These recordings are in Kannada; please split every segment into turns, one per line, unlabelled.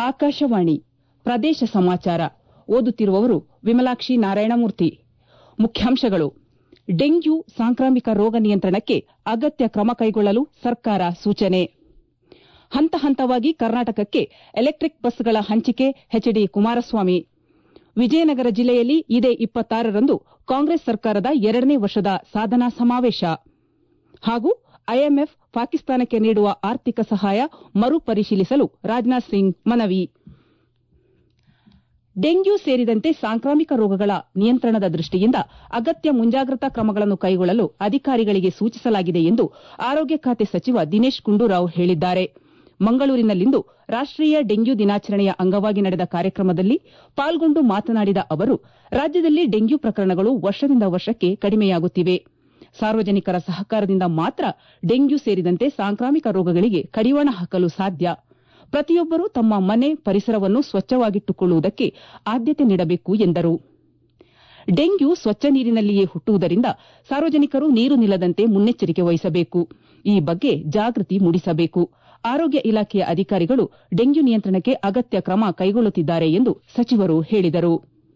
ಆಕಾಶವಾಣಿ ಪ್ರದೇಶ ಸಮಾಚಾರ ಓದುತ್ತಿರುವವರು ವಿಮಲಾಕ್ಷಿ ನಾರಾಯಣಮೂರ್ತಿ ಮುಖ್ಯಾಂಶಗಳು ಡೆಂಗ್ಯೂ ಸಾಂಕ್ರಾಮಿಕ ರೋಗ ನಿಯಂತ್ರಣಕ್ಕೆ ಅಗತ್ಯ ಕ್ರಮ ಕೈಗೊಳ್ಳಲು ಸರ್ಕಾರ ಸೂಚನೆ ಹಂತ ಹಂತವಾಗಿ ಕರ್ನಾಟಕಕ್ಕೆ ಎಲೆಕ್ಟಿಕ್ ಬಸ್ಗಳ ಹಂಚಿಕೆ ಎಚ್ಡಿ ಕುಮಾರಸ್ವಾಮಿ ವಿಜಯನಗರ ಜಿಲ್ಲೆಯಲ್ಲಿ ಇದೇ ರಂದು ಕಾಂಗ್ರೆಸ್ ಸರ್ಕಾರದ ಎರಡನೇ ವರ್ಷದ ಸಾಧನಾ ಸಮಾವೇಶ ಹಾಗೂ ಐಎಂಎಫ್ ಪಾಕಿಸ್ತಾನಕ್ಕೆ ನೀಡುವ ಆರ್ಥಿಕ ಸಹಾಯ ಮರುಪರಿಶೀಲಿಸಲು ರಾಜನಾಥ್ ಸಿಂಗ್ ಮನವಿ ಡೆಂಗ್ಯೂ ಸೇರಿದಂತೆ ಸಾಂಕ್ರಾಮಿಕ ರೋಗಗಳ ನಿಯಂತ್ರಣದ ದೃಷ್ಟಿಯಿಂದ ಅಗತ್ಯ ಮುಂಜಾಗ್ರತಾ ಕ್ರಮಗಳನ್ನು ಕೈಗೊಳ್ಳಲು ಅಧಿಕಾರಿಗಳಿಗೆ ಸೂಚಿಸಲಾಗಿದೆ ಎಂದು ಆರೋಗ್ಯ ಖಾತೆ ಸಚಿವ ದಿನೇಶ್ ಗುಂಡೂರಾವ್ ಹೇಳಿದ್ದಾರೆ ಮಂಗಳೂರಿನಲ್ಲಿಂದು ರಾಷ್ಟೀಯ ಡೆಂಗ್ಯೂ ದಿನಾಚರಣೆಯ ಅಂಗವಾಗಿ ನಡೆದ ಕಾರ್ಯಕ್ರಮದಲ್ಲಿ ಪಾಲ್ಗೊಂಡು ಮಾತನಾಡಿದ ಅವರು ರಾಜ್ಯದಲ್ಲಿ ಡೆಂಗ್ಯೂ ಪ್ರಕರಣಗಳು ವರ್ಷದಿಂದ ವರ್ಷಕ್ಕೆ ಕಡಿಮೆಯಾಗುತ್ತಿವೆ ಸಾರ್ವಜನಿಕರ ಸಹಕಾರದಿಂದ ಮಾತ್ರ ಡೆಂಗ್ಯೂ ಸೇರಿದಂತೆ ಸಾಂಕ್ರಾಮಿಕ ರೋಗಗಳಿಗೆ ಕಡಿವಾಣ ಹಾಕಲು ಸಾಧ್ಯ ಪ್ರತಿಯೊಬ್ಬರೂ ತಮ್ಮ ಮನೆ ಪರಿಸರವನ್ನು ಸ್ವಚ್ಛವಾಗಿಟ್ಟುಕೊಳ್ಳುವುದಕ್ಕೆ ಆದ್ಯತೆ ನೀಡಬೇಕು ಎಂದರು ಡೆಂಗ್ಯೂ ಸ್ವಚ್ಛ ನೀರಿನಲ್ಲಿಯೇ ಹುಟ್ಟುವುದರಿಂದ ಸಾರ್ವಜನಿಕರು ನೀರು ನಿಲ್ಲದಂತೆ ಮುನ್ನೆಚ್ಚರಿಕೆ ವಹಿಸಬೇಕು ಈ ಬಗ್ಗೆ ಜಾಗೃತಿ ಮೂಡಿಸಬೇಕು ಆರೋಗ್ಯ ಇಲಾಖೆಯ ಅಧಿಕಾರಿಗಳು ಡೆಂಗ್ಯೂ ನಿಯಂತ್ರಣಕ್ಕೆ ಅಗತ್ಯ ಕ್ರಮ ಕೈಗೊಳ್ಳುತ್ತಿದ್ದಾರೆ ಎಂದು ಸಚಿವರು ಹೇಳಿದರು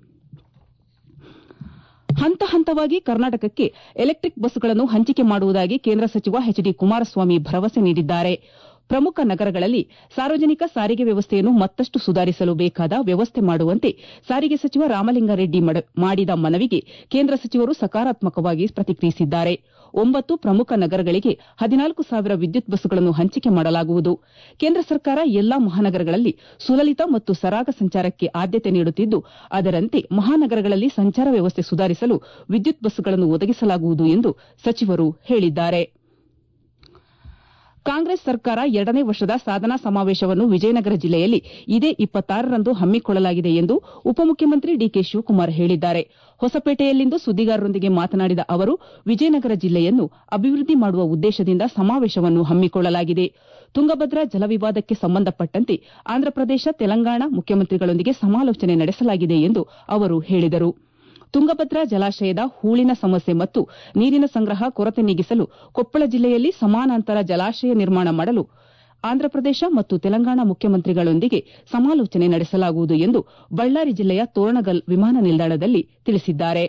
ಹಂತ ಹಂತವಾಗಿ ಕರ್ನಾಟಕಕ್ಕೆ ಎಲೆಕ್ಟಿಕ್ ಬಸ್ಗಳನ್ನು ಹಂಚಿಕೆ ಮಾಡುವುದಾಗಿ ಕೇಂದ್ರ ಸಚಿವ ಎಚ್ಡಿ ಕುಮಾರಸ್ವಾಮಿ ಭರವಸೆ ನೀಡಿದ್ದಾರೆ ಪ್ರಮುಖ ನಗರಗಳಲ್ಲಿ ಸಾರ್ವಜನಿಕ ಸಾರಿಗೆ ವ್ಯವಸ್ಥೆಯನ್ನು ಮತ್ತಷ್ಟು ಸುಧಾರಿಸಲು ಬೇಕಾದ ವ್ಯವಸ್ಥೆ ಮಾಡುವಂತೆ ಸಾರಿಗೆ ಸಚಿವ ರಾಮಲಿಂಗಾರೆಡ್ಡಿ ಮಾಡಿದ ಮನವಿಗೆ ಕೇಂದ್ರ ಸಚಿವರು ಸಕಾರಾತ್ಮಕವಾಗಿ ಪ್ರತಿಕ್ರಿಯಿಸಿದ್ದಾರೆ ಒಂಬತ್ತು ಪ್ರಮುಖ ನಗರಗಳಿಗೆ ಹದಿನಾಲ್ಕು ಸಾವಿರ ವಿದ್ಯುತ್ ಬಸ್ಗಳನ್ನು ಹಂಚಿಕೆ ಮಾಡಲಾಗುವುದು ಕೇಂದ್ರ ಸರ್ಕಾರ ಎಲ್ಲಾ ಮಹಾನಗರಗಳಲ್ಲಿ ಸುಲಲಿತ ಮತ್ತು ಸರಾಗ ಸಂಚಾರಕ್ಕೆ ಆದ್ಯತೆ ನೀಡುತ್ತಿದ್ದು ಅದರಂತೆ ಮಹಾನಗರಗಳಲ್ಲಿ ಸಂಚಾರ ವ್ಯವಸ್ಥೆ ಸುಧಾರಿಸಲು ವಿದ್ಯುತ್ ಬಸ್ಗಳನ್ನು ಒದಗಿಸಲಾಗುವುದು ಎಂದು ಸಚಿವರು ಹೇಳಿದ್ದಾರೆ ಕಾಂಗ್ರೆಸ್ ಸರ್ಕಾರ ಎರಡನೇ ವರ್ಷದ ಸಾಧನಾ ಸಮಾವೇಶವನ್ನು ವಿಜಯನಗರ ಜಿಲ್ಲೆಯಲ್ಲಿ ಇದೇ ರಂದು ಹಮ್ಮಿಕೊಳ್ಳಲಾಗಿದೆ ಎಂದು ಉಪಮುಖ್ಯಮಂತ್ರಿ ಡಿಕೆ ಶಿವಕುಮಾರ್ ಹೇಳಿದ್ದಾರೆ ಹೊಸಪೇಟೆಯಲ್ಲಿಂದು ಸುದ್ದಿಗಾರರೊಂದಿಗೆ ಮಾತನಾಡಿದ ಅವರು ವಿಜಯನಗರ ಜಿಲ್ಲೆಯನ್ನು ಅಭಿವೃದ್ಧಿ ಮಾಡುವ ಉದ್ದೇಶದಿಂದ ಸಮಾವೇಶವನ್ನು ಹಮ್ಮಿಕೊಳ್ಳಲಾಗಿದೆ ತುಂಗಭದ್ರಾ ಜಲವಿವಾದಕ್ಕೆ ಸಂಬಂಧಪಟ್ಟಂತೆ ಆಂಧ್ರಪ್ರದೇಶ ತೆಲಂಗಾಣ ಮುಖ್ಯಮಂತ್ರಿಗಳೊಂದಿಗೆ ಸಮಾಲೋಚನೆ ನಡೆಸಲಾಗಿದೆ ಎಂದು ಅವರು ಹೇಳಿದರು ತುಂಗಭದ್ರಾ ಜಲಾಶಯದ ಹೂಳಿನ ಸಮಸ್ಯೆ ಮತ್ತು ನೀರಿನ ಸಂಗ್ರಹ ಕೊರತೆ ನೀಗಿಸಲು ಕೊಪ್ಪಳ ಜಿಲ್ಲೆಯಲ್ಲಿ ಸಮಾನಾಂತರ ಜಲಾಶಯ ನಿರ್ಮಾಣ ಮಾಡಲು ಆಂಧ್ರಪ್ರದೇಶ ಮತ್ತು ತೆಲಂಗಾಣ ಮುಖ್ಯಮಂತ್ರಿಗಳೊಂದಿಗೆ ಸಮಾಲೋಚನೆ ನಡೆಸಲಾಗುವುದು ಎಂದು ಬಳ್ಳಾರಿ ಜಿಲ್ಲೆಯ ತೋರಣಗಲ್ ವಿಮಾನ ನಿಲ್ದಾಣದಲ್ಲಿ ತಿಳಿಸಿದ್ದಾರೆ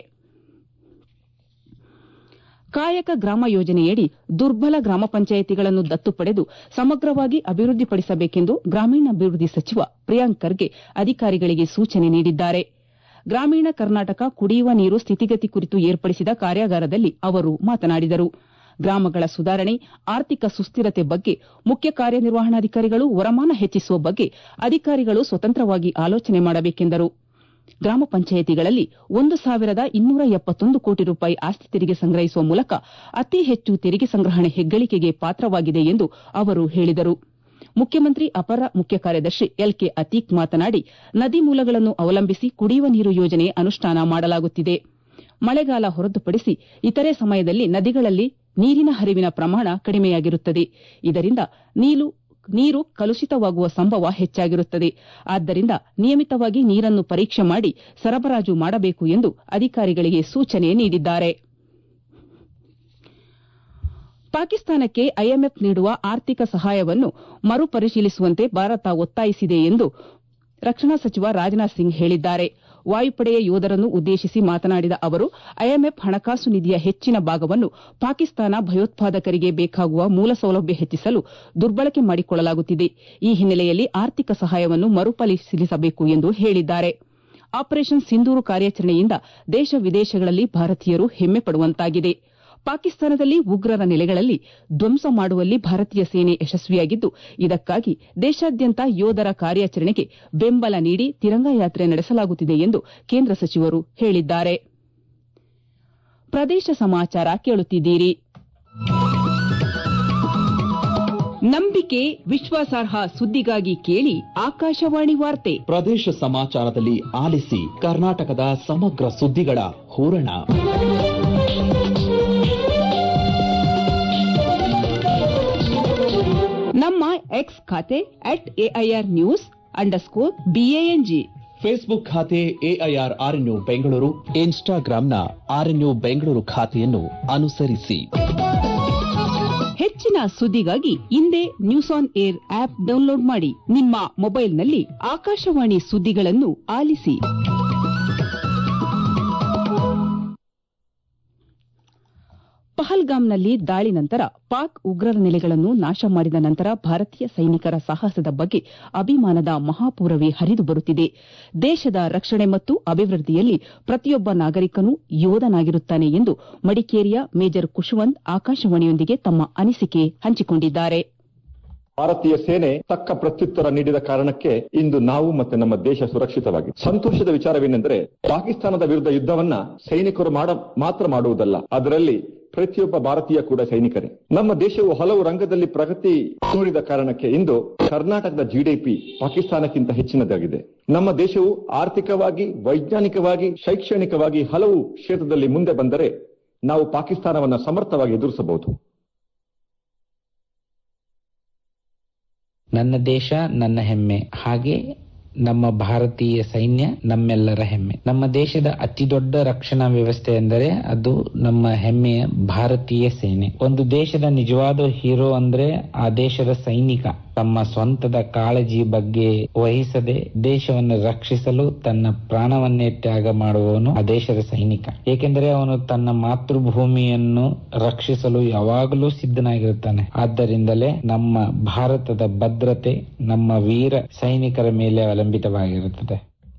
ಕಾಯಕ ಗ್ರಾಮ ಯೋಜನೆಯಡಿ ದುರ್ಬಲ ಗ್ರಾಮ ಪಂಚಾಯಿತಿಗಳನ್ನು ದತ್ತು ಪಡೆದು ಸಮಗ್ರವಾಗಿ ಅಭಿವೃದ್ಧಿಪಡಿಸಬೇಕೆಂದು ಗ್ರಾಮೀಣಾಭಿವೃದ್ಧಿ ಸಚಿವ ಪ್ರಿಯಾಂಕ್ ಖರ್ಗೆ ಅಧಿಕಾರಿಗಳಿಗೆ ಸೂಚನೆ ನೀಡಿದ್ದಾರೆ ಗ್ರಾಮೀಣ ಕರ್ನಾಟಕ ಕುಡಿಯುವ ನೀರು ಸ್ಥಿತಿಗತಿ ಕುರಿತು ಏರ್ಪಡಿಸಿದ ಕಾರ್ಯಾಗಾರದಲ್ಲಿ ಅವರು ಮಾತನಾಡಿದರು ಗ್ರಾಮಗಳ ಸುಧಾರಣೆ ಆರ್ಥಿಕ ಸುಸ್ಥಿರತೆ ಬಗ್ಗೆ ಮುಖ್ಯ ಕಾರ್ಯನಿರ್ವಹಣಾಧಿಕಾರಿಗಳು ವರಮಾನ ಹೆಚ್ಚಿಸುವ ಬಗ್ಗೆ ಅಧಿಕಾರಿಗಳು ಸ್ವತಂತ್ರವಾಗಿ ಆಲೋಚನೆ ಮಾಡಬೇಕೆಂದರು ಗ್ರಾಮ ಪಂಚಾಯಿತಿಗಳಲ್ಲಿ ಒಂದು ಸಾವಿರದ ಇನ್ನೂರ ಎಪ್ಪತ್ತೊಂದು ಕೋಟಿ ರೂಪಾಯಿ ಆಸ್ತಿ ತೆರಿಗೆ ಸಂಗ್ರಹಿಸುವ ಮೂಲಕ ಅತಿ ಹೆಚ್ಚು ತೆರಿಗೆ ಸಂಗ್ರಹಣೆ ಹೆಗ್ಗಳಿಕೆಗೆ ಪಾತ್ರವಾಗಿದೆ ಎಂದು ಅವರು ಹೇಳಿದರು ಮುಖ್ಯಮಂತ್ರಿ ಅಪರ ಮುಖ್ಯ ಕಾರ್ಯದರ್ಶಿ ಎಲ್ಕೆ ಅತೀಕ್ ಮಾತನಾಡಿ ನದಿ ಮೂಲಗಳನ್ನು ಅವಲಂಬಿಸಿ ಕುಡಿಯುವ ನೀರು ಯೋಜನೆ ಅನುಷ್ಠಾನ ಮಾಡಲಾಗುತ್ತಿದೆ ಮಳೆಗಾಲ ಹೊರತುಪಡಿಸಿ ಇತರೆ ಸಮಯದಲ್ಲಿ ನದಿಗಳಲ್ಲಿ ನೀರಿನ ಹರಿವಿನ ಪ್ರಮಾಣ ಕಡಿಮೆಯಾಗಿರುತ್ತದೆ ಇದರಿಂದ ನೀರು ಕಲುಷಿತವಾಗುವ ಸಂಭವ ಹೆಚ್ಚಾಗಿರುತ್ತದೆ ಆದ್ದರಿಂದ ನಿಯಮಿತವಾಗಿ ನೀರನ್ನು ಪರೀಕ್ಷೆ ಮಾಡಿ ಸರಬರಾಜು ಮಾಡಬೇಕು ಎಂದು ಅಧಿಕಾರಿಗಳಿಗೆ ಸೂಚನೆ ನೀಡಿದ್ದಾರೆ ಪಾಕಿಸ್ತಾನಕ್ಕೆ ಐಎಂಎಫ್ ನೀಡುವ ಆರ್ಥಿಕ ಸಹಾಯವನ್ನು ಮರುಪರಿಶೀಲಿಸುವಂತೆ ಭಾರತ ಒತ್ತಾಯಿಸಿದೆ ಎಂದು ರಕ್ಷಣಾ ಸಚಿವ ರಾಜನಾಥ್ ಸಿಂಗ್ ಹೇಳಿದ್ದಾರೆ ವಾಯುಪಡೆಯ ಯೋಧರನ್ನು ಉದ್ದೇಶಿಸಿ ಮಾತನಾಡಿದ ಅವರು ಐಎಂಎಫ್ ಹಣಕಾಸು ನಿಧಿಯ ಹೆಚ್ಚಿನ ಭಾಗವನ್ನು ಪಾಕಿಸ್ತಾನ ಭಯೋತ್ಪಾದಕರಿಗೆ ಬೇಕಾಗುವ ಮೂಲಸೌಲಭ್ಯ ಹೆಚ್ಚಿಸಲು ದುರ್ಬಳಕೆ ಮಾಡಿಕೊಳ್ಳಲಾಗುತ್ತಿದೆ ಈ ಹಿನ್ನೆಲೆಯಲ್ಲಿ ಆರ್ಥಿಕ ಸಹಾಯವನ್ನು ಮರುಪರಿಶೀಲಿಸಬೇಕು ಎಂದು ಹೇಳಿದ್ದಾರೆ ಆಪರೇಷನ್ ಸಿಂಧೂರು ಕಾರ್ಯಾಚರಣೆಯಿಂದ ದೇಶ ವಿದೇಶಗಳಲ್ಲಿ ಭಾರತೀಯರು ಹೆಮ್ಮೆ ಪಡುವಂತಾಗಿದೆ ಪಾಕಿಸ್ತಾನದಲ್ಲಿ ಉಗ್ರರ ನೆಲೆಗಳಲ್ಲಿ ಧ್ವಂಸ ಮಾಡುವಲ್ಲಿ ಭಾರತೀಯ ಸೇನೆ ಯಶಸ್ವಿಯಾಗಿದ್ದು ಇದಕ್ಕಾಗಿ ದೇಶಾದ್ಯಂತ ಯೋಧರ ಕಾರ್ಯಾಚರಣೆಗೆ ಬೆಂಬಲ ನೀಡಿ ತಿರಂಗ ಯಾತ್ರೆ ನಡೆಸಲಾಗುತ್ತಿದೆ ಎಂದು ಕೇಂದ್ರ ಸಚಿವರು ಹೇಳಿದ್ದಾರೆ ಪ್ರದೇಶ ಸಮಾಚಾರ ಕೇಳುತ್ತಿದ್ದೀರಿ ನಂಬಿಕೆ ವಿಶ್ವಾಸಾರ್ಹ ಸುದ್ದಿಗಾಗಿ ಕೇಳಿ ಆಕಾಶವಾಣಿ ವಾರ್ತೆ
ಪ್ರದೇಶ ಸಮಾಚಾರದಲ್ಲಿ ಆಲಿಸಿ ಕರ್ನಾಟಕದ ಸಮಗ್ರ ಸುದ್ದಿಗಳ ಹೂರಣ
ನಮ್ಮ ಎಕ್ಸ್ ಖಾತೆ at AIR news underscore B A N G
Facebook ಖಾತೆ ಎಐಆರ್ ಆರ್ಎನ್ಯು ಬೆಂಗಳೂರು ಇನ್ಸ್ಟಾಗ್ರಾಂನ ಆರ್ಎನ್ಯು ಬೆಂಗಳೂರು ಖಾತೆಯನ್ನು ಅನುಸರಿಸಿ
ಹೆಚ್ಚಿನ ಹೆಚ್ಚಿನ ಸುದ್ದಿಗಾಗಿ ಹಿಂದೆ news on air app download ಮಾಡಿ ನಿಮ್ಮ ಮೊಬೈಲ್ನಲ್ಲಿ ಆಕಾಶವಾಣಿ ಸುದ್ದಿಗಳನ್ನು ಆಲಿಸಿ ಪಹಲ್ಗಾಮ್ನಲ್ಲಿ ದಾಳಿ ನಂತರ ಪಾಕ್ ಉಗ್ರರ ನೆಲೆಗಳನ್ನು ನಾಶ ಮಾಡಿದ ನಂತರ ಭಾರತೀಯ ಸೈನಿಕರ ಸಾಹಸದ ಬಗ್ಗೆ ಅಭಿಮಾನದ ಮಹಾಪೂರವೇ ಹರಿದು ಬರುತ್ತಿದೆ ದೇಶದ ರಕ್ಷಣೆ ಮತ್ತು ಅಭಿವೃದ್ಧಿಯಲ್ಲಿ ಪ್ರತಿಯೊಬ್ಬ ನಾಗರಿಕನೂ ಯೋಧನಾಗಿರುತ್ತಾನೆ ಎಂದು ಮಡಿಕೇರಿಯ ಮೇಜರ್ ಕುಶವಂತ್ ಆಕಾಶವಾಣಿಯೊಂದಿಗೆ ತಮ್ಮ ಅನಿಸಿಕೆ ಹಂಚಿಕೊಂಡಿದ್ದಾರೆ
ಭಾರತೀಯ ಸೇನೆ ತಕ್ಕ ಪ್ರತ್ಯುತ್ತರ ನೀಡಿದ ಕಾರಣಕ್ಕೆ ಇಂದು ನಾವು ಮತ್ತೆ ನಮ್ಮ ದೇಶ ಸುರಕ್ಷಿತವಾಗಿದೆ ಸಂತೋಷದ ವಿಚಾರವೇನೆಂದರೆ ಪಾಕಿಸ್ತಾನದ ವಿರುದ್ಧ ಯುದ್ಧವನ್ನ ಸೈನಿಕರು ಮಾಡ ಮಾತ್ರ ಮಾಡುವುದಲ್ಲ ಅದರಲ್ಲಿ ಪ್ರತಿಯೊಬ್ಬ ಭಾರತೀಯ ಕೂಡ ಸೈನಿಕರೇ ನಮ್ಮ ದೇಶವು ಹಲವು ರಂಗದಲ್ಲಿ ಪ್ರಗತಿ ತೋರಿದ ಕಾರಣಕ್ಕೆ ಇಂದು ಕರ್ನಾಟಕದ ಜಿಡಿಪಿ ಪಾಕಿಸ್ತಾನಕ್ಕಿಂತ ಹೆಚ್ಚಿನದಾಗಿದೆ ನಮ್ಮ ದೇಶವು ಆರ್ಥಿಕವಾಗಿ ವೈಜ್ಞಾನಿಕವಾಗಿ ಶೈಕ್ಷಣಿಕವಾಗಿ ಹಲವು ಕ್ಷೇತ್ರದಲ್ಲಿ ಮುಂದೆ ಬಂದರೆ ನಾವು ಪಾಕಿಸ್ತಾನವನ್ನು ಸಮರ್ಥವಾಗಿ ಎದುರಿಸಬಹುದು
ನನ್ನ ದೇಶ ನನ್ನ ಹೆಮ್ಮೆ ಹಾಗೆ ನಮ್ಮ ಭಾರತೀಯ ಸೈನ್ಯ ನಮ್ಮೆಲ್ಲರ ಹೆಮ್ಮೆ ನಮ್ಮ ದೇಶದ ಅತಿ ದೊಡ್ಡ ರಕ್ಷಣಾ ವ್ಯವಸ್ಥೆ ಎಂದರೆ ಅದು ನಮ್ಮ ಹೆಮ್ಮೆಯ ಭಾರತೀಯ ಸೇನೆ ಒಂದು ದೇಶದ ನಿಜವಾದ ಹೀರೋ ಅಂದ್ರೆ ಆ ದೇಶದ ಸೈನಿಕ ತಮ್ಮ ಸ್ವಂತದ ಕಾಳಜಿ ಬಗ್ಗೆ ವಹಿಸದೆ ದೇಶವನ್ನು ರಕ್ಷಿಸಲು ತನ್ನ ಪ್ರಾಣವನ್ನೇ ತ್ಯಾಗ ಮಾಡುವವನು ಆ ದೇಶದ ಸೈನಿಕ ಏಕೆಂದರೆ ಅವನು ತನ್ನ ಮಾತೃಭೂಮಿಯನ್ನು ರಕ್ಷಿಸಲು ಯಾವಾಗಲೂ ಸಿದ್ಧನಾಗಿರುತ್ತಾನೆ ಆದ್ದರಿಂದಲೇ ನಮ್ಮ ಭಾರತದ ಭದ್ರತೆ ನಮ್ಮ ವೀರ ಸೈನಿಕರ ಮೇಲೆ ಅವಲಂಬಿತವಾಗಿರುತ್ತದೆ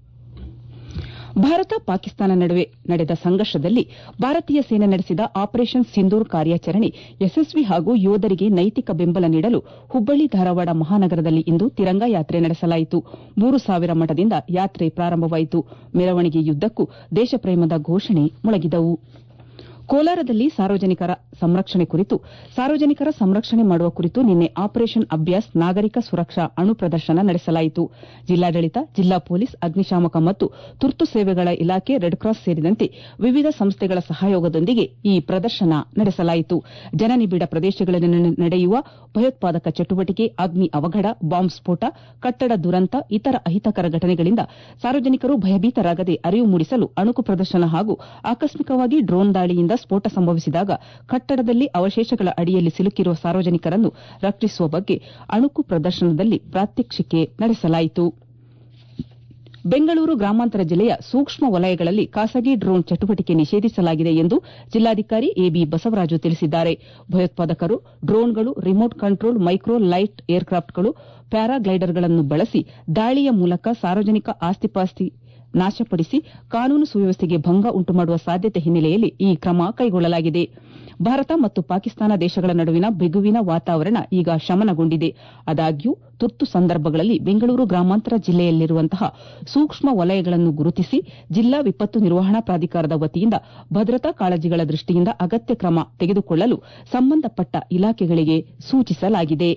ಭಾರತ ಪಾಕಿಸ್ತಾನ ನಡುವೆ ನಡೆದ ಸಂಘರ್ಷದಲ್ಲಿ ಭಾರತೀಯ ಸೇನೆ ನಡೆಸಿದ ಆಪರೇಷನ್ ಸಿಂಧೂರ್ ಕಾರ್ಯಾಚರಣೆ ಯಶಸ್ವಿ ಹಾಗೂ ಯೋಧರಿಗೆ ನೈತಿಕ ಬೆಂಬಲ ನೀಡಲು ಹುಬ್ಬಳ್ಳಿ ಧಾರವಾಡ ಮಹಾನಗರದಲ್ಲಿ ಇಂದು ತಿರಂಗ ಯಾತ್ರೆ ನಡೆಸಲಾಯಿತು ಮೂರು ಸಾವಿರ ಮಠದಿಂದ ಯಾತ್ರೆ ಪ್ರಾರಂಭವಾಯಿತು ಮೆರವಣಿಗೆಯುದ್ದಕ್ಕೂ ದೇಶಪ್ರೇಮದ ಘೋಷಣೆ ಮೊಳಗಿದವು ಕೋಲಾರದಲ್ಲಿ ಸಾರ್ವಜನಿಕರ ಸಂರಕ್ಷಣೆ ಕುರಿತು ಸಾರ್ವಜನಿಕರ ಸಂರಕ್ಷಣೆ ಮಾಡುವ ಕುರಿತು ನಿನ್ನೆ ಆಪರೇಷನ್ ಅಭ್ಯಾಸ್ ನಾಗರಿಕ ಸುರಕ್ಷಾ ಅಣು ಪ್ರದರ್ಶನ ನಡೆಸಲಾಯಿತು ಜಿಲ್ಲಾಡಳಿತ ಜಿಲ್ಲಾ ಪೊಲೀಸ್ ಅಗ್ನಿಶಾಮಕ ಮತ್ತು ತುರ್ತು ಸೇವೆಗಳ ಇಲಾಖೆ ರೆಡ್ ಕ್ರಾಸ್ ಸೇರಿದಂತೆ ವಿವಿಧ ಸಂಸ್ಥೆಗಳ ಸಹಯೋಗದೊಂದಿಗೆ ಈ ಪ್ರದರ್ಶನ ನಡೆಸಲಾಯಿತು ಜನನಿಬಿಡ ಪ್ರದೇಶಗಳಲ್ಲಿ ನಡೆಯುವ ಭಯೋತ್ಪಾದಕ ಚಟುವಟಿಕೆ ಅಗ್ನಿ ಅವಘಡ ಬಾಂಬ್ ಸ್ಫೋಟ ಕಟ್ಟಡ ದುರಂತ ಇತರ ಅಹಿತಕರ ಘಟನೆಗಳಿಂದ ಸಾರ್ವಜನಿಕರು ಭಯಭೀತರಾಗದೆ ಅರಿವು ಮೂಡಿಸಲು ಅಣುಕು ಪ್ರದರ್ಶನ ಹಾಗೂ ಆಕಸ್ಮಿಕವಾಗಿ ಡ್ರೋನ್ ದಾಳಿಯಿಂದ ಸ್ಫೋಟ ಸಂಭವಿಸಿದಾಗ ಕಟ್ಟಡದಲ್ಲಿ ಅವಶೇಷಗಳ ಅಡಿಯಲ್ಲಿ ಸಿಲುಕಿರುವ ಸಾರ್ವಜನಿಕರನ್ನು ರಕ್ಷಿಸುವ ಬಗ್ಗೆ ಅಣುಕು ಪ್ರದರ್ಶನದಲ್ಲಿ ಪ್ರಾತ್ಯಕ್ಷಿಕೆ ನಡೆಸಲಾಯಿತು ಬೆಂಗಳೂರು ಗ್ರಾಮಾಂತರ ಜಿಲ್ಲೆಯ ಸೂಕ್ಷ್ಮ ವಲಯಗಳಲ್ಲಿ ಖಾಸಗಿ ಡ್ರೋನ್ ಚಟುವಟಿಕೆ ನಿಷೇಧಿಸಲಾಗಿದೆ ಎಂದು ಜಿಲ್ಲಾಧಿಕಾರಿ ಎಬಿ ಬಸವರಾಜು ತಿಳಿಸಿದ್ದಾರೆ ಭಯೋತ್ಪಾದಕರು ಡ್ರೋನ್ಗಳು ರಿಮೋಟ್ ಕಂಟ್ರೋಲ್ ಮೈಕ್ರೋ ಲೈಟ್ ಏರ್ಕ್ರಾಫ್ಟ್ಗಳು ಪ್ಯಾರಾಗ್ಲೈಡರ್ಗಳನ್ನು ಬಳಸಿ ದಾಳಿಯ ಮೂಲಕ ಸಾರ್ವಜನಿಕ ಆಸ್ತಿಪಾಸ್ತಿ ನಾಶಪಡಿಸಿ ಕಾನೂನು ಸುವ್ಯವಸ್ಥೆಗೆ ಭಂಗ ಉಂಟುಮಾಡುವ ಸಾಧ್ಯತೆ ಹಿನ್ನೆಲೆಯಲ್ಲಿ ಈ ಕ್ರಮ ಕೈಗೊಳ್ಳಲಾಗಿದೆ ಭಾರತ ಮತ್ತು ಪಾಕಿಸ್ತಾನ ದೇಶಗಳ ನಡುವಿನ ಬಿಗುವಿನ ವಾತಾವರಣ ಈಗ ಶಮನಗೊಂಡಿದೆ ಆದಾಗ್ಯೂ ತುರ್ತು ಸಂದರ್ಭಗಳಲ್ಲಿ ಬೆಂಗಳೂರು ಗ್ರಾಮಾಂತರ ಜಿಲ್ಲೆಯಲ್ಲಿರುವಂತಹ ಸೂಕ್ಷ್ಮ ವಲಯಗಳನ್ನು ಗುರುತಿಸಿ ಜಿಲ್ಲಾ ವಿಪತ್ತು ನಿರ್ವಹಣಾ ಪ್ರಾಧಿಕಾರದ ವತಿಯಿಂದ ಭದ್ರತಾ ಕಾಳಜಿಗಳ ದೃಷ್ಟಿಯಿಂದ ಅಗತ್ಯ ಕ್ರಮ ತೆಗೆದುಕೊಳ್ಳಲು ಸಂಬಂಧಪಟ್ಟ ಇಲಾಖೆಗಳಿಗೆ ಸೂಚಿಸಲಾಗಿದೆ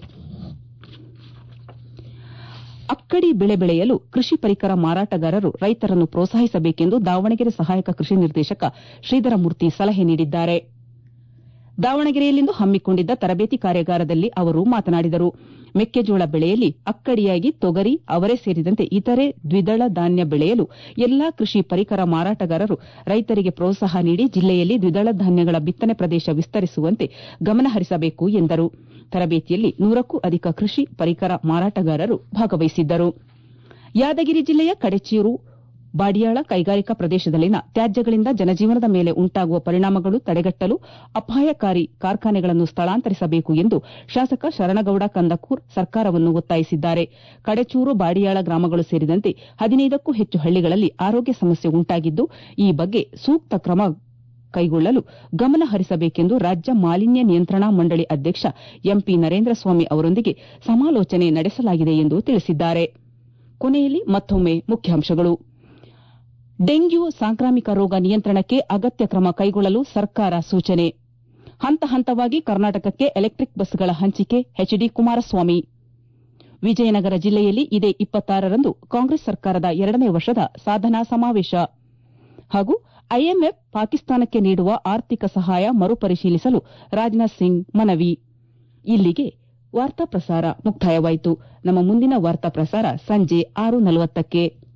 ಅಕ್ಕಡಿ ಬೆಳೆ ಬೆಳೆಯಲು ಕೃಷಿ ಪರಿಕರ ಮಾರಾಟಗಾರರು ರೈತರನ್ನು ಪ್ರೋತ್ಸಾಹಿಸಬೇಕೆಂದು ದಾವಣಗೆರೆ ಸಹಾಯಕ ಕೃಷಿ ನಿರ್ದೇಶಕ ಶ್ರೀಧರಮೂರ್ತಿ ಸಲಹೆ ನೀಡಿದ್ದಾರೆ ದಾವಣಗೆರೆಯಲ್ಲಿಂದು ಹಮ್ಮಿಕೊಂಡಿದ್ದ ತರಬೇತಿ ಕಾರ್ಯಾಗಾರದಲ್ಲಿ ಅವರು ಮಾತನಾಡಿದರು ಮೆಕ್ಕೆಜೋಳ ಬೆಳೆಯಲ್ಲಿ ಅಕ್ಕಡಿಯಾಗಿ ತೊಗರಿ ಅವರೆ ಸೇರಿದಂತೆ ಇತರೆ ದ್ವಿದಳ ಧಾನ್ಯ ಬೆಳೆಯಲು ಎಲ್ಲಾ ಕೃಷಿ ಪರಿಕರ ಮಾರಾಟಗಾರರು ರೈತರಿಗೆ ಪ್ರೋತ್ಸಾಹ ನೀಡಿ ಜಿಲ್ಲೆಯಲ್ಲಿ ದ್ವಿದಳ ಧಾನ್ಯಗಳ ಬಿತ್ತನೆ ಪ್ರದೇಶ ವಿಸ್ತರಿಸುವಂತೆ ಗಮನಹರಿಸಬೇಕು ಎಂದರು ತರಬೇತಿಯಲ್ಲಿ ನೂರಕ್ಕೂ ಅಧಿಕ ಕೃಷಿ ಪರಿಕರ ಮಾರಾಟಗಾರರು ಭಾಗವಹಿಸಿದ್ದರು ಯಾದಗಿರಿ ಜಿಲ್ಲೆಯ ಕಡೆಚೂರು ಬಾಡಿಯಾಳ ಕೈಗಾರಿಕಾ ಪ್ರದೇಶದಲ್ಲಿನ ತ್ಯಾಜ್ಯಗಳಿಂದ ಜನಜೀವನದ ಮೇಲೆ ಉಂಟಾಗುವ ಪರಿಣಾಮಗಳು ತಡೆಗಟ್ಟಲು ಅಪಾಯಕಾರಿ ಕಾರ್ಖಾನೆಗಳನ್ನು ಸ್ಥಳಾಂತರಿಸಬೇಕು ಎಂದು ಶಾಸಕ ಶರಣಗೌಡ ಕಂದಕೂರ್ ಸರ್ಕಾರವನ್ನು ಒತ್ತಾಯಿಸಿದ್ದಾರೆ ಕಡೆಚೂರು ಬಾಡಿಯಾಳ ಗ್ರಾಮಗಳು ಸೇರಿದಂತೆ ಹದಿನೈದಕ್ಕೂ ಹೆಚ್ಚು ಹಳ್ಳಿಗಳಲ್ಲಿ ಆರೋಗ್ಯ ಸಮಸ್ಯೆ ಉಂಟಾಗಿದ್ದು ಈ ಬಗ್ಗೆ ಸೂಕ್ತ ಕ್ರಮ ಕೈಗೊಳ್ಳಲು ಗಮನ ಹರಿಸಬೇಕೆಂದು ರಾಜ್ಯ ಮಾಲಿನ್ಯ ನಿಯಂತ್ರಣಾ ಮಂಡಳಿ ಅಧ್ಯಕ್ಷ ಎಂಪಿ ನರೇಂದ್ರ ಸ್ವಾಮಿ ಅವರೊಂದಿಗೆ ಸಮಾಲೋಚನೆ ನಡೆಸಲಾಗಿದೆ ಎಂದು ತಿಳಿಸಿದ್ದಾರೆ ಕೊನೆಯಲ್ಲಿ ಮತ್ತೊಮ್ಮೆ ಮುಖ್ಯಾಂಶಗಳು ಡೆಂಗ್ಯೂ ಸಾಂಕ್ರಾಮಿಕ ರೋಗ ನಿಯಂತ್ರಣಕ್ಕೆ ಅಗತ್ಯ ಕ್ರಮ ಕೈಗೊಳ್ಳಲು ಸರ್ಕಾರ ಸೂಚನೆ ಹಂತ ಹಂತವಾಗಿ ಕರ್ನಾಟಕಕ್ಕೆ ಎಲೆಕ್ಟಿಕ್ ಬಸ್ಗಳ ಹಂಚಿಕೆ ಎಚ್ಡಿ ಕುಮಾರಸ್ವಾಮಿ ವಿಜಯನಗರ ಜಿಲ್ಲೆಯಲ್ಲಿ ಇದೇ ಇಪ್ಪತ್ತಾರರಂದು ಕಾಂಗ್ರೆಸ್ ಸರ್ಕಾರದ ಎರಡನೇ ವರ್ಷದ ಸಾಧನಾ ಸಮಾವೇಶ ಹಾಗೂ ಐಎಂಎಫ್ ಪಾಕಿಸ್ತಾನಕ್ಕೆ ನೀಡುವ ಆರ್ಥಿಕ ಸಹಾಯ ಮರುಪರಿಶೀಲಿಸಲು ರಾಜನಾಥ್ ಸಿಂಗ್ ಮನವಿ ಇಲ್ಲಿಗೆ ವಾರ್ತಾ ಪ್ರಸಾರ ಮುಕ್ತಾಯವಾಯಿತು ನಮ್ಮ ಮುಂದಿನ ವಾರ್ತಾ ಪ್ರಸಾರ ಸಂಜೆ ಆರು ನಲವತ್ತಕ್ಕೆ